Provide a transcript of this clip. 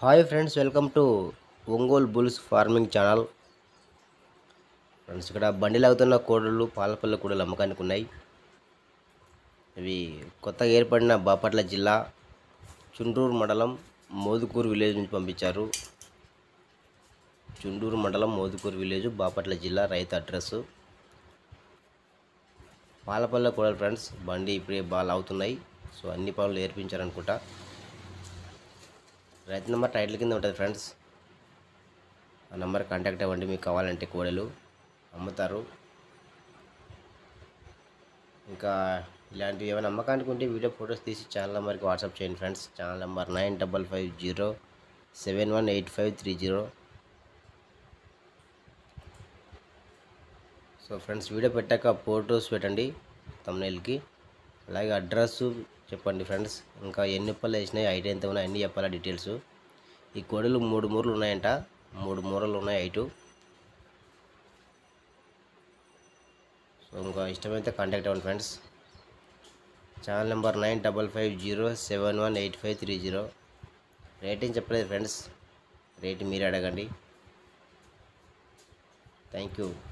hi friends welcome to Ongole bulls farming channel friends ఇక్కడ బండి లాగుతున్న కోడళ్ళు పాలపల్ల కోడలు అమ్మకానికి ఉన్నాయి ఇవి కొత్తగా ఏర్పడిన బాపట్ల జిల్లా చుండూరు మండలం మోదుకూరు విలేజ్ నుంచి పంపించారు చుండూరు మండలం మోదుకూరు విలేజ్ బాపట్ల జిల్లా రైతు అడ్రస్ పాలపల్ల కోడలు ఫ్రెండ్స్ బండి ఇప్పుడే బాగా లాగుతున్నాయి సో అన్ని పనులు నేర్పించారనుకుంటా రైతు నెంబర్ టైటిల్ కింద ఉంటుంది ఫ్రెండ్స్ ఆ నెంబర్ కాంటాక్ట్ అవ్వండి మీకు కావాలంటే కోడలు అమ్ముతారు ఇంకా ఇలాంటివి ఏమైనా అమ్మకానికి ఉంటే వీడియో ఫొటోస్ తీసి ఛానల్ నెంబర్కి వాట్సాప్ చేయండి friends channel number nine double five zero seven one eight five three zero so friends video పెట్టాక ఫొటోస్ పెట్టండి తమ్నైల్కి అలాగే అడ్రస్ చెప్పండి ఫ్రెండ్స్ ఇంకా ఎన్ని పళ్ళు వేసినాయి హైట్ ఎంత ఉన్నాయి అన్నీ చెప్పాలా డీటెయిల్స్ ఈ కోడలు మూడు మూరలు ఉన్నాయంట మూడు మూరలు ఉన్నాయి హైటు సో ఇంకా ఇష్టమైతే కాంటాక్ట్ అవ్వండి friends channel number nine double five zero seven one eight five three zero rating చెప్పలేదు ఫ్రెండ్స్ రేట్ మీరు అడగండి థ్యాంక్ యూ